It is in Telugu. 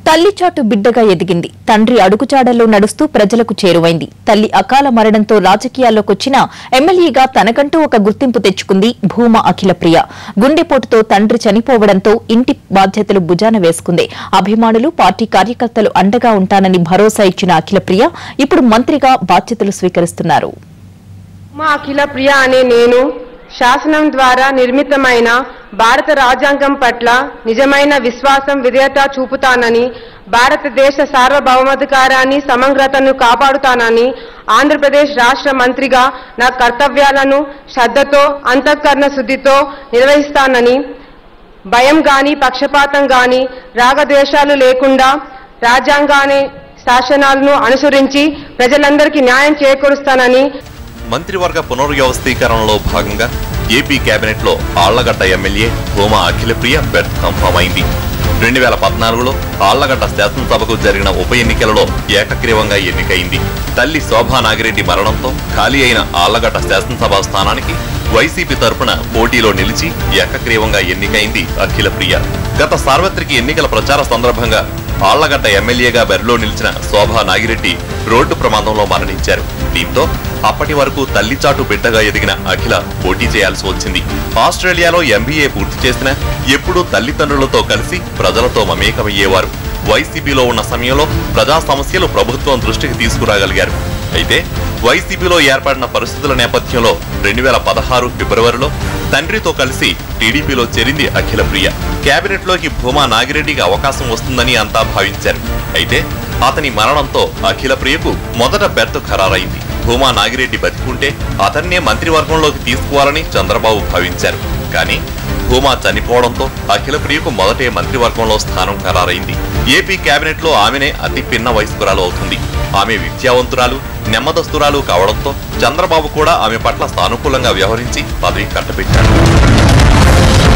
తల్లిచాటు బిడ్డగా ఎదిగింది తండ్రి అడుగుజాడల్లో నడుస్తూ ప్రజలకు చేరువైంది తల్లి అకాల మరణంతో రాజకీయాల్లోకొచ్చిన ఎమ్మెల్యేగా తనకంటూ ఒక గుర్తింపు తెచ్చుకుంది భూమ అఖిలప్రియ గుండెపోటుతో తండ్రి చనిపోవడంతో ఇంటి బాధ్యతలు భుజాన వేసుకుంది అభిమానులు పార్టీ కార్యకర్తలు అండగా ఉంటానని భరోసా ఇచ్చిన అఖిలప్రియ ఇప్పుడు మంత్రిగా బాధ్యతలు స్వీకరిస్తున్నారు మా అఖిల ప్రియ అనే నేను శాసనం ద్వారా నిర్మితమైన భారత రాజ్యాంగం పట్ల నిజమైన విశ్వాసం విధేయత చూపుతానని భారతదేశ సార్వభౌమాధికారాన్ని సమగ్రతను కాపాడుతానని ఆంధ్రప్రదేశ్ రాష్ట్ర మంత్రిగా నా కర్తవ్యాలను శ్రద్ధతో అంతఃకరణ శుద్ధితో నిర్వహిస్తానని భయం గాని పక్షపాతం గాని రాగద్వేషాలు లేకుండా రాజ్యాంగాన్ని శాసనాలను అనుసరించి ప్రజలందరికీ న్యాయం చేకూరుస్తానని మంత్రివర్గ పునర్వ్యవస్థీకరణలో భాగంగా ఏపీ కేబినెట్ లో Allagadda MLA Bhuma Akhilapriya berth confirm అయింది రెండు వేల పద్నాలుగులో ఆళ్లగడ్డ శాసనసభకు జరిగిన ఉప ఎన్నికలలో ఏకగ్రీవంగా ఎన్నికైంది తల్లి శోభా నాగిరెడ్డి మరణంతో ఖాళీ అయిన ఆళ్లగడ్డ శాసనసభ స్థానానికి వైసీపీ తరపున పోటీలో నిలిచి ఏకగ్రీవంగా ఎన్నికైంది అఖిలప్రియ గత సార్వత్రిక ఎన్నికల ప్రచార సందర్భంగా ఆళ్లగడ్డ ఎమ్మెల్యేగా బరిలో నిలిచిన శోభా నాగిరెడ్డి రోడ్డు ప్రమాదంలో మరణించారు దీంతో అప్పటి వరకు తల్లిచాటు బిడ్డగా ఎదిగిన అఖిల పోటీ చేయాల్సి వచ్చింది ఆస్ట్రేలియాలో ఎంబీఏ పూర్తి చేసిన ఎప్పుడూ తల్లిదండ్రులతో కలిసి ప్రజలతో మమేకమయ్యేవారు వైసీపీలో ఉన్న సమయంలో ప్రజా సమస్యలు ప్రభుత్వం దృష్టికి తీసుకురాగలిగారు అయితే వైసీపీలో ఏర్పడిన పరిస్థితుల నేపథ్యంలో రెండు వేల పదహారు ఫిబ్రవరిలో తండ్రితో కలిసి టీడీపీలో చేరింది అఖిల ప్రియ కేబినెట్ లోకి భూమా నాగిరెడ్డికి అవకాశం వస్తుందని అంతా భావించారు అయితే అతని మరణంతో అఖిల ప్రియకు మొదట బెర్త్ ఖరారైంది భూమా నాగిరెడ్డి బతికుంటే అతన్నే మంత్రివర్గంలోకి తీసుకోవాలని చంద్రబాబు భావించారు కానీ భూమా చనిపోవడంతో అఖిల ప్రియకు మొదటే మంత్రివర్గంలో స్థానం ఖరారైంది ఏపీ కేబినెట్ లో ఆమెనే అతి పిన్న వయస్కురాలు అవుతుంది ఆమె విద్యావంతురాలు నెమ్మదస్తురాలు కావడంతో చంద్రబాబు కూడా ఆమె పట్ల సానుకూలంగా వ్యవహరించి పదవి కట్టబెట్టారు